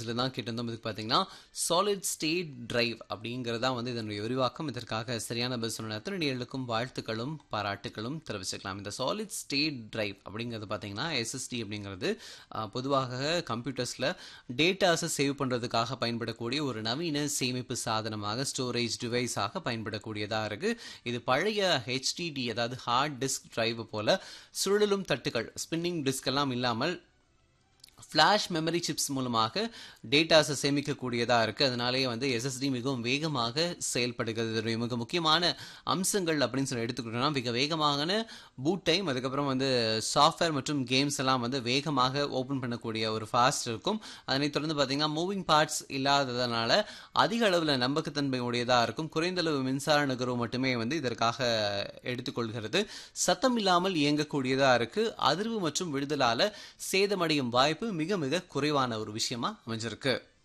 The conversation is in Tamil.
விஷயத்துல தான் கேட்டிருந்தோம் இதுக்கு பார்த்தீங்கன்னா சாலிட் ஸ்டேட் டிரைவ் அப்படிங்கிறது தான் வந்து இதனுடைய விரிவாக்கம் இதற்காக சரியான பதில் சொன்ன அத்தனை நேயர்களுக்கும் வாழ்த்துக்களும் பாராட்டுகளும் தெரிவிச்சுக்கலாம் இந்த சாலிட் ஸ்டேட் டிரைவ் அப்படிங்கிறது பார்த்தீங்கன்னா எஸ்எஸ்டி அப்படிங்கிறது ஆஹ், பொதுவாக கம்ப்யூட்டர்ஸில் டேட்டாஸை சேவ் பண்ணுறதுக்காக பயன்படக்கூடிய ஒரு நவீன சேமிப்பு சாதனமாக ஸ்டோரேஜ் டிவைஸாக பயன்படக்கூடியதாக இருக்கு இது பழைய ஹெச்டிடி அதாவது ஹார்ட் டிஸ்க் டிரைவ் போல சுழலும் தட்டுகள் ஸ்பின்னிங் டிஸ்க் எல்லாம் இல்லாமல் ஃப்ளாஷ் மெமரி சிப்ஸ் மூலமாக டேட்டாஸை சேமிக்கக்கூடியதாக இருக்குது அதனாலேயே வந்து எஸ்எஸ்டி மிகவும் வேகமாக செயல்படுகிறது இதனுடைய மிக முக்கியமான அம்சங்கள் அப்படின்னு சொல்லி எடுத்துக்கிட்டோம்னா மிக வேகமான பூட் டைம் அதுக்கப்புறம் வந்து சாஃப்ட்வேர் மற்றும் கேம்ஸ் எல்லாம் வந்து வேகமாக ஓப்பன் பண்ணக்கூடிய ஒரு ஃபாஸ்ட் இருக்கும் அதனைத் தொடர்ந்து பார்த்தீங்கன்னா மூவிங் பார்ட்ஸ் இல்லாததுனால அதிக அளவில் நம்பகத்தன்மை உடையதாக இருக்கும் குறைந்த அளவு மின்சார நுகர்வு மட்டுமே வந்து இதற்காக எடுத்துக்கொள்கிறது சத்தம் இல்லாமல் இயங்கக்கூடியதாக இருக்கு அதிர்வு மற்றும் விடுதலால சேதமடையும் வாய்ப்பு மிக மிக குறைவான ஒரு விஷயமா அமைஞ்சிருக்கு